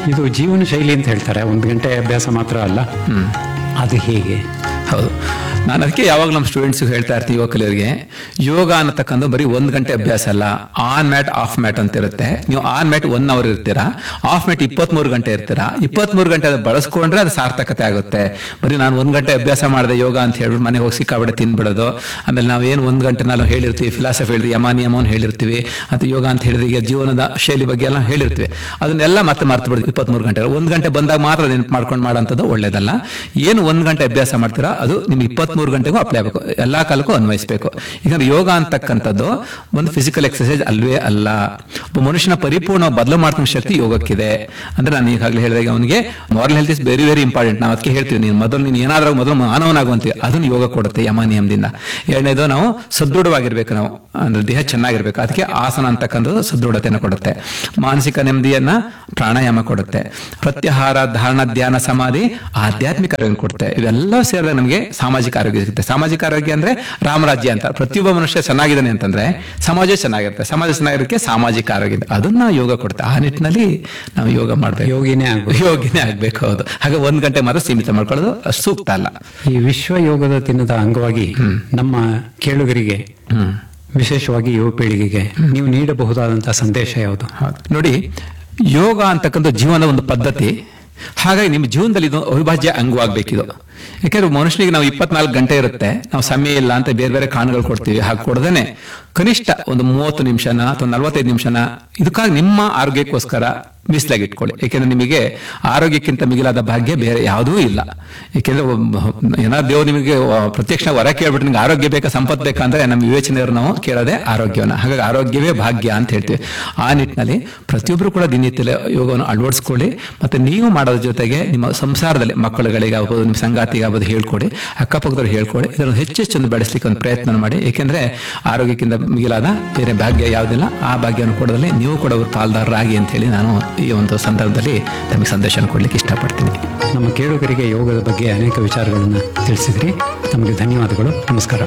ಇದು ಜೀವನ ಶೈಲಿ ಅಂತ ಹೇಳ್ತಾರೆ ಒಂದು ಗಂಟೆ ಅಭ್ಯಾಸ ಮಾತ್ರ ಅಲ್ಲ ಅದು ಹೇಗೆ ಹೌದು ನಾನು ಅದಕ್ಕೆ ಯಾವಾಗ ನಮ್ಮ ಸ್ಟೂಡೆಂಟ್ಸ್ ಹೇಳ್ತಾ ಇರ್ತೀನಿ ಯುವ ಕಲಿಯರಿಗೆ ಯೋಗ ಅನ್ನತಕ್ಕಂಥ ಬರೀ ಒಂದು ಗಂಟೆ ಅಭ್ಯಾಸ ಅಲ್ಲ ಆನ್ ಮ್ಯಾಟ್ ಆಫ್ ಮ್ಯಾಟ್ ಅಂತ ಇರುತ್ತೆ ನೀವು ಆನ್ ಮ್ಯಾಟ್ ಒನ್ ಅವರ್ ಇರ್ತೀರಾ ಆಫ್ ಮ್ಯಾಟ್ ಇಪ್ಪತ್ಮೂರು ಗಂಟೆ ಇರ್ತೀರಾ ಇಪ್ಪತ್ಮೂರು ಗಂಟೆ ಅದು ಬಳಸ್ಕೊಂಡ್ರೆ ಅದು ಸಾರ್ಥಕತೆ ಆಗುತ್ತೆ ಬರೀ ನಾನು ಒಂದು ಗಂಟೆ ಅಭ್ಯಾಸ ಮಾಡಿದೆ ಯೋಗ ಅಂತ ಹೇಳ್ಬಿಟ್ಟು ಮನೆಗೆ ಹೋಗಿ ಸಿಕ್ಕಾಬಿಡೆ ತಿನ್ಬಿಡೋದು ಆಮೇಲೆ ನಾವೇನು ಒಂದು ಗಂಟೆ ನಾವು ಹೇಳಿರ್ತೀವಿ ಫಿಲಾಸಫಿ ಹೇಳಿದ್ವಿ ಯಮ ನಿಯಮವನ್ನು ಹೇಳಿರ್ತೀವಿ ಅದು ಯೋಗ ಅಂತ ಹೇಳಿದ್ರೆ ಈಗ ಜೀವನದ ಶೈಲಿ ಬಗ್ಗೆ ಎಲ್ಲ ಹೇಳಿರ್ತೀವಿ ಅದನ್ನೆಲ್ಲ ಮತ್ತೆ ಮರ್ತು ಬಿಡ್ತೀವಿ ಇಪ್ಪತ್ಮೂರು ಗಂಟೆ ಒಂದು ಗಂಟೆ ಬಂದಾಗ ಮಾತ್ರ ನೆನಪು ಮಾಡ್ಕೊಂಡು ಮಾಡೋಂಥದ್ದು ಒಳ್ಳೇದಲ್ಲ ಏನು ಒಂದು ಗಂಟೆ ಅಭ್ಯಾಸ ಮಾಡ್ತೀರಾ ಅದು ನಿಮ್ಗೆ ಇಪ್ಪತ್ಮೂರು ಗಂಟೆಗೂ ಅಪ್ಲೈ ಆಗಬೇಕು ಎಲ್ಲಾ ಕಾಲಕ್ಕೂ ಅನ್ವಯಿಸಬೇಕು ಈಗ ಯೋಗ ಅಂತಕ್ಕಂಥದ್ದು ಒಂದು ಫಿಸಿಕಲ್ ಎಕ್ಸರ್ಸೈಸ್ ಅಲ್ವೇ ಅಲ್ಲ ಒಬ್ಬ ಮನುಷ್ಯನ ಪರಿಪೂರ್ಣ ಬದಲು ಮಾಡ್ತಕ್ಕ ಶಕ್ತಿ ಯೋಗಕ್ಕಿದೆ ಅಂದ್ರೆ ನಾನು ಈಗಾಗಲೇ ಹೇಳಿದಾಗ ಅವನಿಗೆ moral health is very very important ನಾವು ಅದಕ್ಕೆ ಹೇಳ್ತೀವಿ ನೀನು ಮೊದಲು ನೀನು ಏನಾದ್ರೂ ಮೊದಲು ಮಾನವನಾಗುವಂತೀವಿ ಅದನ್ನು ಯೋಗ ಕೊಡುತ್ತೆ ಯಮ ನಿಯಮದಿಂದ ಎರಡನೇದು ನಾವು ಸದೃಢವಾಗಿರ್ಬೇಕು ನಾವು ಅಂದ್ರೆ ದೇಹ ಚೆನ್ನಾಗಿರ್ಬೇಕು ಅದಕ್ಕೆ ಆಸನ ಅಂತಕ್ಕಂಥದ್ದು ಸದೃಢತೆಯನ್ನು ಕೊಡುತ್ತೆ ಮಾನಸಿಕ ನೆಮ್ಮದಿಯನ್ನ ಪ್ರಾಣಾಯಾಮ ಕೊಡುತ್ತೆ ಪ್ರತ್ಯಾಹಾರ ಧಾರಣ ಧ್ಯಾನ ಸಮಾಧಿ ಆಧ್ಯಾತ್ಮಿಕ ಆರೋಗ್ಯ ಕೊಡುತ್ತೆ ಇವೆಲ್ಲ ಸೇರಿದಾಗ ನಮಗೆ ಸಾಮಾಜಿಕ ಆರೋಗ್ಯ ಸಿಗುತ್ತೆ ಸಾಮಾಜಿಕ ಆರೋಗ್ಯ ಅಂದ್ರೆ ರಾಮರಾಜ್ಯ ಅಂತ ಪ್ರತಿಯೊಬ್ಬ ಮನುಷ್ಯ ಚೆನ್ನಾಗಿದ್ದಾನೆ ಅಂತಂದ್ರೆ ಸಮಾಜ ಚೆನ್ನಾಗಿರುತ್ತೆ ಸಮಾಜ ಚೆನ್ನಾಗಿರೋಕ್ಕೆ ಸಾಮಾಜಿಕ ಆರೋಗ್ಯ ಇದೆ. ಅದನ್ನ ಯೋಗ ಕೊಡುತ್ತೆ ಆ ನಿಟ್ಟಿನಲ್ಲಿ ನಾವು ಯೋಗ ಮಾಡ್ಬೇಕು ಯೋಗಿನೇ ಆಗ್ಬೇಕು ಯೋಗಿನೇ ಆಗ್ಬೇಕು ಹೌದು ಹಾಗೆ ಒಂದ್ ಗಂಟೆ ಮಾತ್ರ ಸೀಮಿತ ಮಾಡ್ಕೊಳ್ಳೋದು ಅಷ್ಟು ಸೂಕ್ತ ಅಲ್ಲ ಈ ವಿಶ್ವ ಯೋಗದ ದಿನದ ಅಂಗವಾಗಿ ನಮ್ಮ ಕೇಳುಗರಿಗೆ ಹ್ಮ್ ವಿಶೇಷವಾಗಿ ಯುವ ಪೀಳಿಗೆಗೆ ನೀವು ನೀಡಬಹುದಾದಂತಹ ಸಂದೇಶ ಯಾವುದು ಹೌದು. ನೋಡಿ ಯೋಗ ಅಂತಕ್ಕಂಥ ಜೀವನದ ಒಂದು ಪದ್ಧತಿ ಹಾಗಾಗಿ ನಿಮ್ಮ ಜೀವನದಲ್ಲಿ ಇದು ಅವಿಭಾಜ್ಯ ಅಂಗವಾಗಬೇಕಿದು ಯಾಕೆಂದ್ರೆ ಮನುಷ್ಯನಿಗೆ ನಾವು ಇಪ್ಪತ್ನಾಲ್ಕು ಗಂಟೆ ಇರುತ್ತೆ ನಾವು ಸಮಯ ಇಲ್ಲ ಅಂತ ಬೇರೆ ಬೇರೆ ಕಾರಣಗಳು ಕೊಡ್ತೀವಿ ಹಾಗೆ ಕೊಡದೇನೆ ಕನಿಷ್ಠ ಒಂದು ಮೂವತ್ತು ನಿಮಿಷನ ಅಥವಾ ನಲವತ್ತೈದು ನಿಮಿಷನ ಇದಕ್ಕಾಗಿ ನಿಮ್ಮ ಆರೋಗ್ಯಕ್ಕೋಸ್ಕರ ಮೀಸಲಾಗಿ ಇಟ್ಕೊಳ್ಳಿ ಯಾಕೆಂದ್ರೆ ನಿಮಗೆ ಆರೋಗ್ಯಕ್ಕಿಂತ ಮಿಗಿಲಾದ ಭಾಗ್ಯ ಬೇರೆ ಯಾವುದೂ ಇಲ್ಲ ಯಾಕೆಂದ್ರೆ ಏನಾದ್ರು ದೇವ್ರು ನಿಮಗೆ ಪ್ರತ್ಯಕ್ಷ ವರ ಕೇಳ್ಬಿಟ್ಟು ನಿಮ್ಗೆ ಆರೋಗ್ಯ ಬೇಕಾ ಸಂಪತ್ತು ಬೇಕಾ ಅಂದ್ರೆ ನಮ್ಮ ವಿವೇಚನೆಯವರು ನಾವು ಕೇಳೋದೇ ಆರೋಗ್ಯವನ್ನ ಹಾಗಾಗಿ ಆರೋಗ್ಯವೇ ಭಾಗ್ಯ ಅಂತ ಹೇಳ್ತೀವಿ ಆ ನಿಟ್ಟಿನಲ್ಲಿ ಪ್ರತಿಯೊಬ್ಬರು ಕೂಡ ದಿನನಿತ್ಯ ಯೋಗವನ್ನು ಅಳವಡಿಸ್ಕೊಳ್ಳಿ ಮತ್ತೆ ನೀವು ಮಾಡೋದ್ರ ಜೊತೆಗೆ ನಿಮ್ಮ ಸಂಸಾರದಲ್ಲಿ ಮಕ್ಕಳುಗಳಿಗಾಗ್ಬೋದು ನಿಮ್ಮ ಸಂಗಾತಿಗಾಗ್ಬೋದು ಹೇಳ್ಕೊಡಿ ಅಕ್ಕಪಕ್ಕದವ್ರು ಹೇಳ್ಕೊಡಿ ಇದನ್ನು ಹೆಚ್ಚೆಚ್ಚೊಂದು ಬೆಳೆಸಲಿಕ್ಕೆ ಒಂದು ಪ್ರಯತ್ನ ಮಾಡಿ ಏಕೆಂದ್ರೆ ಆರೋಗ್ಯಕ್ಕಿಂತ ಮಿಗಿಲಾದ ಬೇರೆ ಭಾಗ್ಯ ಯಾವುದಿಲ್ಲ ಆ ಭಾಗ್ಯವನ್ನು ಕೊಡೋದ್ರಲ್ಲಿ ನೀವು ಕೂಡ ಅವರು ಪಾಲ್ದಾರರಾಗಿ ಅಂತ ಹೇಳಿ ನಾನು ಈ ಒಂದು ಸಂದರ್ಭದಲ್ಲಿ ತಮಗೆ ಸಂದೇಶ ಕೊಡ್ಲಿಕ್ಕೆ ಇಷ್ಟಪಡ್ತೀನಿ ನಮ್ಮ ಕೇಳುಗರಿಗೆ ಯೋಗದ ಬಗ್ಗೆ ಅನೇಕ ವಿಚಾರಗಳನ್ನು ತಿಳಿಸಿದ್ರಿ ತಮಗೆ ಧನ್ಯವಾದಗಳು ನಮಸ್ಕಾರ